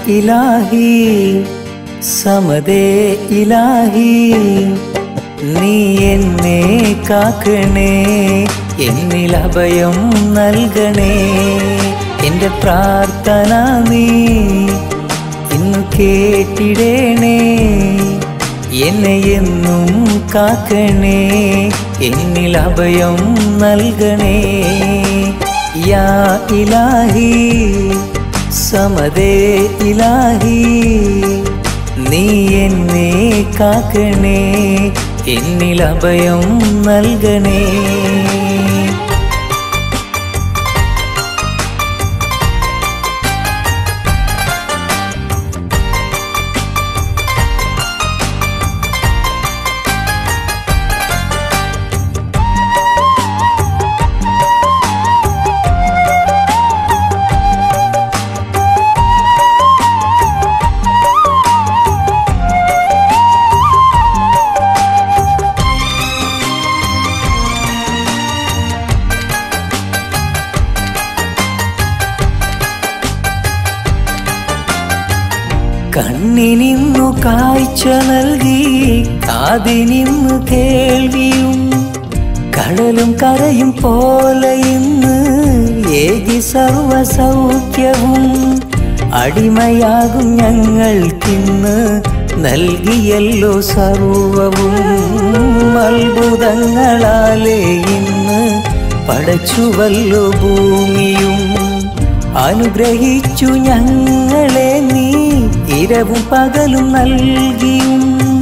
ഇലാഹി സമതേ ഇലാഹി നീ എന്നെ കാക്കണേ എന്നിൽ അഭയം നൽകണേ എൻ്റെ പ്രാർത്ഥന നീ ഇന്നു കേട്ടിടേണേ എന്നെ എന്നും കാക്കണേ എന്നിൽ അഭയം നൽകണേ യാ ഇലാഹി സമതേ ഇലാഹി നീ എന്നെ കാക്കണേ എന്നിൽ അഭയം നൽകണേ കണ്ണിനിന്നു കാഴ്ച നൽകി കാതിനിന്നു കേൾവിയും കടലും കരയും പോലെ ഇന്ന് ഏകി സർവ സൗഖ്യവും അടിമയാകും ഞങ്ങൾക്കിന്ന് നൽകിയല്ലോ സർവവും അത്ഭുതങ്ങളാലേ ഇന്ന് പടച്ചുവല്ലോ ഭൂമിയും അനുഗ്രഹിച്ചു ഞങ്ങളെ നീ ഇരവും പകലും നൽകിയും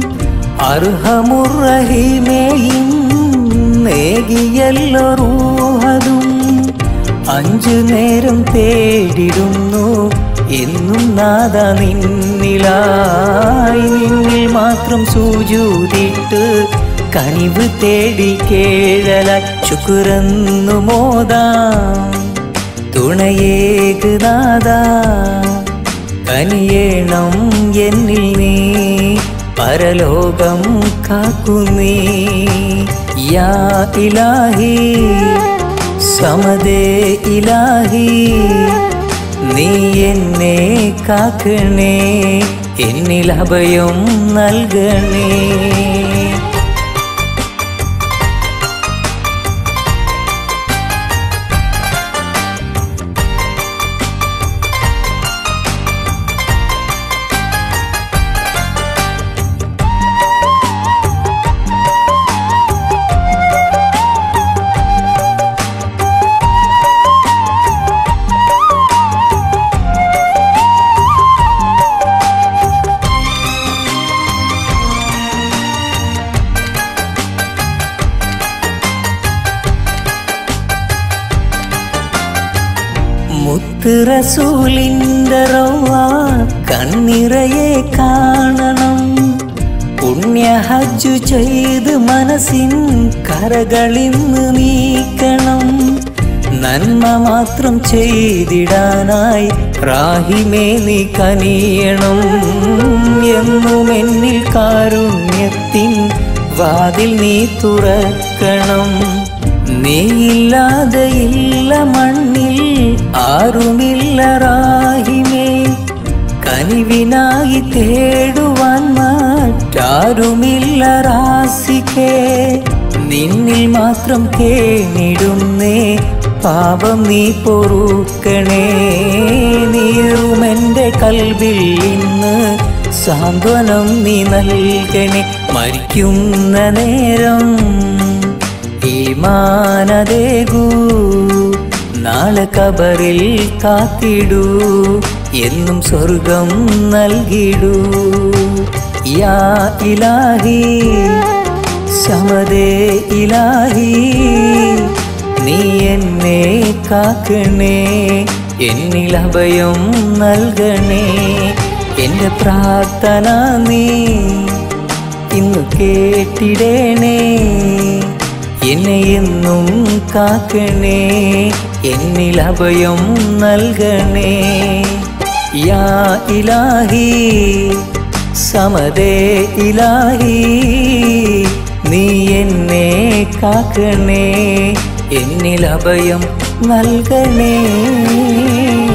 അർഹമുറഹിമേയും നേകിയല്ലോ റൂഹതും അഞ്ചു നേരം തേടിടുന്നു എന്നും നാദ നിന്നിലായി നിന്നിൽ മാത്രം സൂചൂതിട്ട് കനിവ് തേടി കേഴലായി ശുക്രന്നു മോദാം തുണയേകുനാഥ കനിയേണം എന്നിൽ നീ പരലോകം കാക്കുന്നീ യാ ഇലാഹി സമതേ ഇലാഹി നീ എന്നെ കാക്കണേ എന്നിൽ അഭയം നൽകണേ മുത്ത് റസൂലിൻ്റെ റൗവ കണ്ണിറയെ കാണണം പുണ്യ ഹജ്ജു ചെയ്ത് മനസ്സിൻ കരകളിന്ന് നീക്കണം നന്മ മാത്രം ചെയ്തിടാനായി റാഹിമേ നീ കനിയണം എന്നും എന്നിൽ കാരുണ്യത്തിൻ വാതിൽ നീ തുറക്കണം നീയില്ലാതെ ഇല്ല മണ്ണിൽ ആരുമില്ല റാഹിമേ കനിവിനായി തേടുവാൻ മറ്റാരുമില്ല റാസിക്കേ നിന്നിൽ മാത്രം കേണിടുന്നേ പാപം നീ പൊറുക്കണേ നീറുമെൻ്റെ കൽവിൽ ഇന്ന് സാന്ത്വനം നീ നൽകണേ മരിക്കുന്ന നേരം ഈമാനദേകൂ നാളെ കബറിൽ കാത്തിടൂ എന്നും സ്വർഗം നൽകിടൂ യാ ഇലാഹി സമതേ ഇലാഹി നീ എന്നെ കാക്കണേ എന്നിൽ അഭയം നൽകണേ എൻ്റെ പ്രാർത്ഥന നീ ഇന്നു കേട്ടിടേണേ എന്നെ എന്നും കാക്കണേ എന്നിൽ അഭയം നൽകണേ യാ ഇലാഹി സമതേ ഇലാഹി നീ എന്നെ കാക്കണേ എന്നിൽ അഭയം നൽകണേ